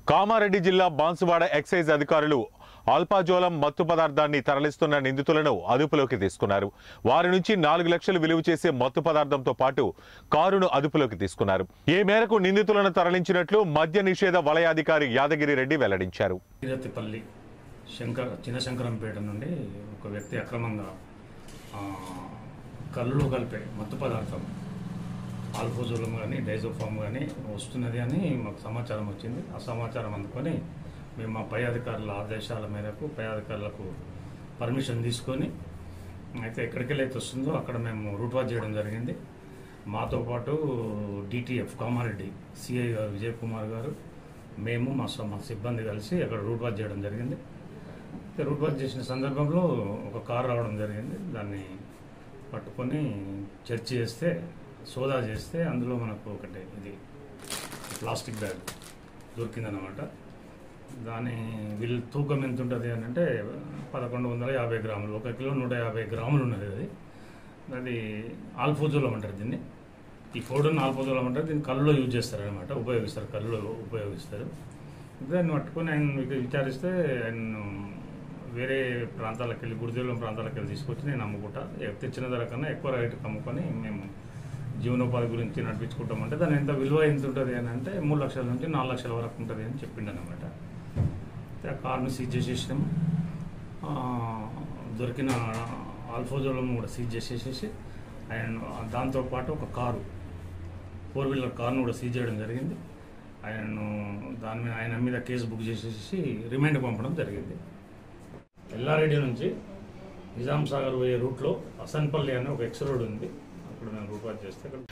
కామారెడ్డి జిల్లా బాన్సువాడ ఎక్సైజ్ అధికారులు ఆల్పాజోలం మత్తు పదార్థాన్ని తరలిస్తున్న నిందితులను అదుపులోకి తీసుకున్నారు వారి నుంచి నాలుగు లక్షలు విలువ చేసే మత్తు పదార్థంతో పాటు కారును అదుపులోకి తీసుకున్నారు ఈ మేరకు నిందితులను తరలించినట్లు మద్య నిషేధ వలయాధికారి యాదగిరి రెడ్డి వెల్లడించారు తిరతిపల్లి శంకర్ చిన్నశంకరంపేట నుండి ఒక వ్యక్తి అక్రమంగా ఆ, కళ్ళు కలిపే మత్తు పదార్థం ఆల్ఫోజోలం కానీ డైజోఫామ్ కానీ వస్తున్నది అని మాకు సమాచారం వచ్చింది ఆ సమాచారం అందుకొని మేము మా పై అధికారుల ఆదేశాల మేరకు పై అధికారులకు పర్మిషన్ తీసుకొని అయితే ఎక్కడికి అయితే వస్తుందో అక్కడ మేము రూట్ వాచ్ చేయడం జరిగింది మాతో పాటు డిటిఎఫ్ కామారెడ్డి సిఐ గారు విజయ్ కుమార్ గారు మేము మా స- మా సిబ్బంది కలిసి అక్కడ రూట్ వాచ్ చేయడం జరిగింది అయితే రూట్ వాచ్ చేసిన సందర్భంలో ఒక కారు రావడం జరిగింది దాన్ని పట్టుకొని చర్చ్ చేస్తే సోదా చేస్తే అందులో మనకు ఒకటి ఇది ప్లాస్టిక్ బ్యాగ్ దొరికిందనమాట దాని వీళ్ళు తూకం ఎంత ఉంటుంది అని అంటే పదకొండు వందల యాభై గ్రాములు ఒక కిలో నూట యాభై గ్రాములు ఉన్నది అది అది ఆల్ఫోజోలం అంటారు దీన్ని ఈ పౌడర్ని ఆల్ఫోజోలం అంటారు దీన్ని కళ్ళులో యూజ్ చేస్తారు అనమాట ఉపయోగిస్తారు కళ్ళులో ఉపయోగిస్తారు దాన్ని పట్టుకొని ఆయన మీకు విచారిస్తే ఆయన వేరే ప్రాంతాలకు వెళ్ళి గురుదేవులం ప్రాంతాలకు వెళ్ళి తీసుకొచ్చి నేను అమ్ముకుంటా ఎ- తెచ్చిన ధర కన్నా ఎక్కువ రేటుకి అమ్ముకొని మేము జీవనోపాధి గురించి నడిపించుకుంటామంటే దాని ఎంత విలువ ఎంత ఉంటుంది అని అంటే మూడు లక్షల నుంచి నాలుగు లక్షల వరకు ఉంటుంది అని చెప్పిండు అనమాట ఆ కార్ను సీజ్ చేసేసినాం ఆ, దొరికిన ఆల్ఫోజోలం కూడా సీజ్ చేసేసేసి ఆయన దాంతోపాటు ఒక కారు ఫోర్ వీలర్ కార్ను కూడా సీజ్ చేయడం జరిగింది ఆయనను దాని మీద ఆయన మీద కేసు బుక్ చేసేసి రిమైండ్ పంపడం జరిగింది ఎల్లారెడ్డి నుంచి నిజాం సాగర్ పోయే రూట్లో అసన్పల్లి అనే ఒక ఎక్స్ రోడ్ ఉంది అక్కడ మేము రూట్ వాచ్ చేస్తే అక్కడ